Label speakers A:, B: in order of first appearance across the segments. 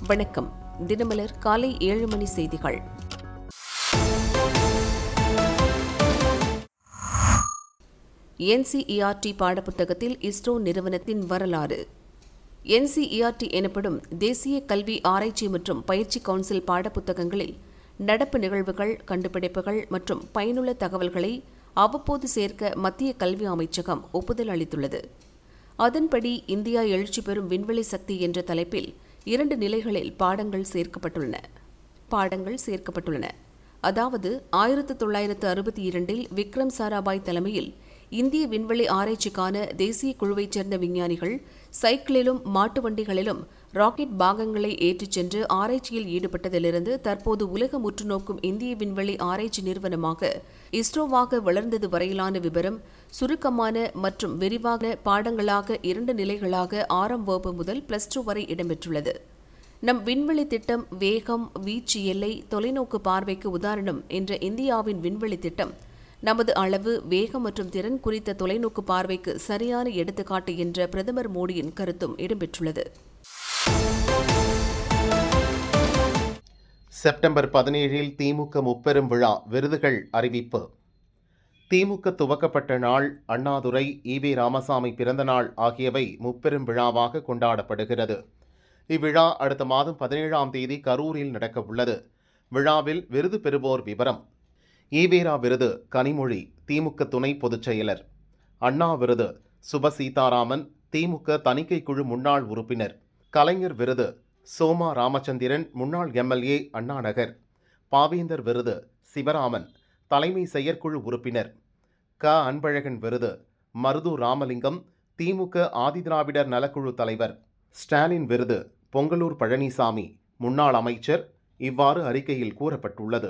A: வணக்கம் தினமலர் காலை ஏழு மணி செய்திகள் என்சிஇஆர்டி பாடப்புத்தகத்தில் இஸ்ரோ நிறுவனத்தின் வரலாறு என்சிஇஆர்டி எனப்படும் தேசிய கல்வி ஆராய்ச்சி மற்றும் பயிற்சி கவுன்சில் பாடப்புத்தகங்களில் நடப்பு நிகழ்வுகள் கண்டுபிடிப்புகள் மற்றும் பயனுள்ள தகவல்களை அவ்வப்போது சேர்க்க மத்திய கல்வி அமைச்சகம் ஒப்புதல் அளித்துள்ளது அதன்படி இந்தியா எழுச்சி பெறும் விண்வெளி சக்தி என்ற தலைப்பில் இரண்டு நிலைகளில் பாடங்கள் சேர்க்கப்பட்டுள்ளன பாடங்கள் சேர்க்கப்பட்டுள்ளன அதாவது ஆயிரத்து தொள்ளாயிரத்து அறுபத்தி இரண்டில் விக்ரம் சாராபாய் தலைமையில் இந்திய விண்வெளி ஆராய்ச்சிக்கான தேசிய குழுவைச் சேர்ந்த விஞ்ஞானிகள் சைக்கிளிலும் மாட்டு வண்டிகளிலும் ராக்கெட் பாகங்களை ஏற்றிச் சென்று ஆராய்ச்சியில் ஈடுபட்டதிலிருந்து தற்போது உலகம் உற்றுநோக்கும் இந்திய விண்வெளி ஆராய்ச்சி நிறுவனமாக இஸ்ரோவாக வளர்ந்தது வரையிலான விவரம் சுருக்கமான மற்றும் விரிவான பாடங்களாக இரண்டு நிலைகளாக ஆறாம் வகுப்பு முதல் பிளஸ் டூ வரை இடம்பெற்றுள்ளது நம் விண்வெளி திட்டம் வேகம் வீச்சு எல்லை தொலைநோக்கு பார்வைக்கு உதாரணம் என்ற இந்தியாவின் விண்வெளி திட்டம் நமது அளவு வேகம் மற்றும் திறன் குறித்த தொலைநோக்கு பார்வைக்கு சரியான எடுத்துக்காட்டு என்ற பிரதமர் மோடியின் கருத்தும் இடம்பெற்றுள்ளது
B: செப்டம்பர் பதினேழில் திமுக முப்பெரும் விழா விருதுகள் அறிவிப்பு திமுக துவக்கப்பட்ட நாள் அண்ணாதுரை ஈவி ராமசாமி பிறந்த நாள் ஆகியவை முப்பெரும் விழாவாக கொண்டாடப்படுகிறது இவ்விழா அடுத்த மாதம் பதினேழாம் தேதி கரூரில் நடக்க உள்ளது விழாவில் விருது பெறுவோர் விவரம் ஈவேரா விருது கனிமொழி திமுக துணை பொதுச் செயலர் அண்ணா விருது சுப சீதாராமன் திமுக தணிக்கை குழு முன்னாள் உறுப்பினர் கலைஞர் விருது சோமா ராமச்சந்திரன் முன்னாள் எம்எல்ஏ அண்ணாநகர் பாவேந்தர் விருது சிவராமன் தலைமை செயற்குழு உறுப்பினர் க அன்பழகன் விருது மருது ராமலிங்கம் திமுக ஆதிதிராவிடர் நலக்குழு தலைவர் ஸ்டாலின் விருது பொங்கலூர் பழனிசாமி முன்னாள் அமைச்சர் இவ்வாறு அறிக்கையில் கூறப்பட்டுள்ளது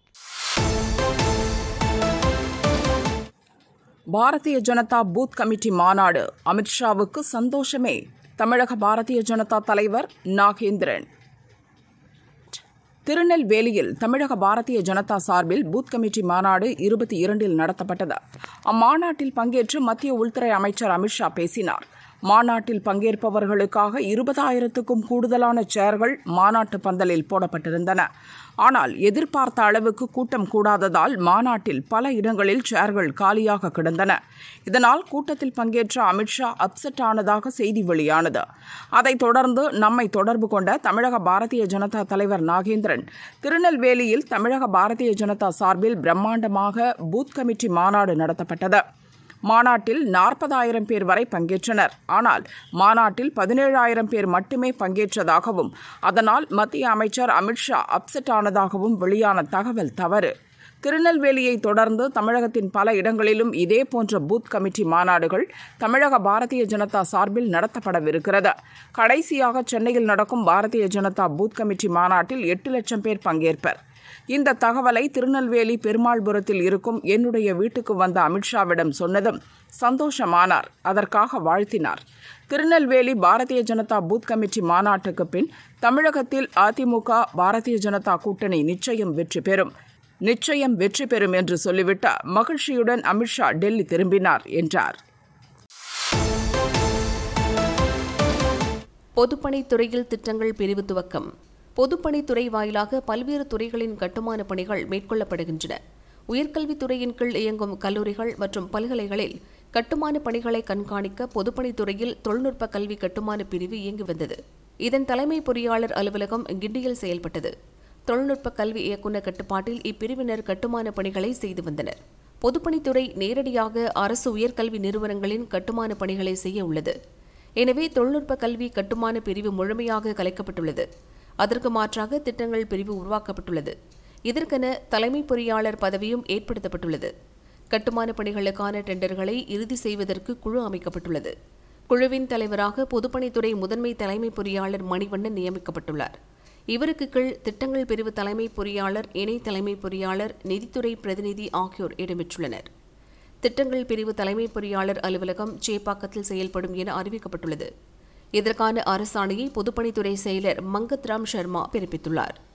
C: பாரதிய ஜனதா பூத் கமிட்டி மாநாடு அமித்ஷாவுக்கு சந்தோஷமே தமிழக பாரதிய ஜனதா தலைவர் நாகேந்திரன் திருநெல்வேலியில் தமிழக பாரதிய ஜனதா சார்பில் பூத் கமிட்டி மாநாடு இருபத்தி இரண்டில் நடத்தப்பட்டது அம்மாநாட்டில் பங்கேற்று மத்திய உள்துறை அமைச்சர் அமித்ஷா பேசினார் மாநாட்டில் பங்கேற்பவர்களுக்காக இருபதாயிரத்துக்கும் கூடுதலான சேர்கள் மாநாட்டு பந்தலில் போடப்பட்டிருந்தன ஆனால் எதிர்பார்த்த அளவுக்கு கூட்டம் கூடாததால் மாநாட்டில் பல இடங்களில் சேர்கள் காலியாக கிடந்தன இதனால் கூட்டத்தில் பங்கேற்ற அமித்ஷா அப்செட் ஆனதாக செய்தி வெளியானது அதைத் தொடர்ந்து நம்மை தொடர்பு கொண்ட தமிழக பாரதிய ஜனதா தலைவர் நாகேந்திரன் திருநெல்வேலியில் தமிழக பாரதிய ஜனதா சார்பில் பிரம்மாண்டமாக பூத் கமிட்டி மாநாடு நடத்தப்பட்டது மாநாட்டில் நாற்பதாயிரம் பேர் வரை பங்கேற்றனர் ஆனால் மாநாட்டில் பதினேழாயிரம் பேர் மட்டுமே பங்கேற்றதாகவும் அதனால் மத்திய அமைச்சர் அமித்ஷா அப்செட் ஆனதாகவும் வெளியான தகவல் தவறு திருநெல்வேலியை தொடர்ந்து தமிழகத்தின் பல இடங்களிலும் இதே போன்ற பூத் கமிட்டி மாநாடுகள் தமிழக பாரதிய ஜனதா சார்பில் நடத்தப்படவிருக்கிறது கடைசியாக சென்னையில் நடக்கும் பாரதிய ஜனதா பூத் கமிட்டி மாநாட்டில் எட்டு லட்சம் பேர் பங்கேற்பர் இந்த தகவலை திருநெல்வேலி பெருமாள்புரத்தில் இருக்கும் என்னுடைய வீட்டுக்கு வந்த அமித்ஷாவிடம் சொன்னதும் சந்தோஷமானார் அதற்காக வாழ்த்தினார் திருநெல்வேலி பாரதிய ஜனதா பூத் கமிட்டி மாநாட்டுக்கு பின் தமிழகத்தில் அதிமுக பாரதிய ஜனதா கூட்டணி நிச்சயம் வெற்றி பெறும் நிச்சயம் வெற்றி பெறும் என்று சொல்லிவிட்டு மகிழ்ச்சியுடன் அமித்ஷா டெல்லி திரும்பினார் என்றார்
A: பொதுப்பணித்துறையில் திட்டங்கள் பிரிவு துவக்கம் பொதுப்பணித்துறை வாயிலாக பல்வேறு துறைகளின் கட்டுமான பணிகள் மேற்கொள்ளப்படுகின்றன உயர்கல்வித்துறையின் கீழ் இயங்கும் கல்லூரிகள் மற்றும் பல்கலைகளில் கட்டுமான பணிகளை கண்காணிக்க பொதுப்பணித்துறையில் தொழில்நுட்ப கல்வி கட்டுமான பிரிவு இயங்கி வந்தது இதன் தலைமை பொறியாளர் அலுவலகம் கிண்டியில் செயல்பட்டது தொழில்நுட்ப கல்வி இயக்குநர் கட்டுப்பாட்டில் இப்பிரிவினர் கட்டுமான பணிகளை செய்து வந்தனர் பொதுப்பணித்துறை நேரடியாக அரசு உயர்கல்வி நிறுவனங்களின் கட்டுமான பணிகளை செய்ய உள்ளது எனவே தொழில்நுட்ப கல்வி கட்டுமான பிரிவு முழுமையாக கலைக்கப்பட்டுள்ளது அதற்கு மாற்றாக திட்டங்கள் பிரிவு உருவாக்கப்பட்டுள்ளது இதற்கென தலைமை பொறியாளர் பதவியும் ஏற்படுத்தப்பட்டுள்ளது கட்டுமான பணிகளுக்கான டெண்டர்களை இறுதி செய்வதற்கு குழு அமைக்கப்பட்டுள்ளது குழுவின் தலைவராக பொதுப்பணித்துறை முதன்மை தலைமை பொறியாளர் மணிவண்ணன் நியமிக்கப்பட்டுள்ளார் இவருக்கு கீழ் திட்டங்கள் பிரிவு தலைமை பொறியாளர் இணை தலைமை பொறியாளர் நிதித்துறை பிரதிநிதி ஆகியோர் இடம்பெற்றுள்ளனர் திட்டங்கள் பிரிவு தலைமை பொறியாளர் அலுவலகம் சேப்பாக்கத்தில் செயல்படும் என அறிவிக்கப்பட்டுள்ளது இதற்கான அரசாணையை பொதுப்பணித்துறை செயலர் மங்கத் ராம் சர்மா பிறப்பித்துள்ளார்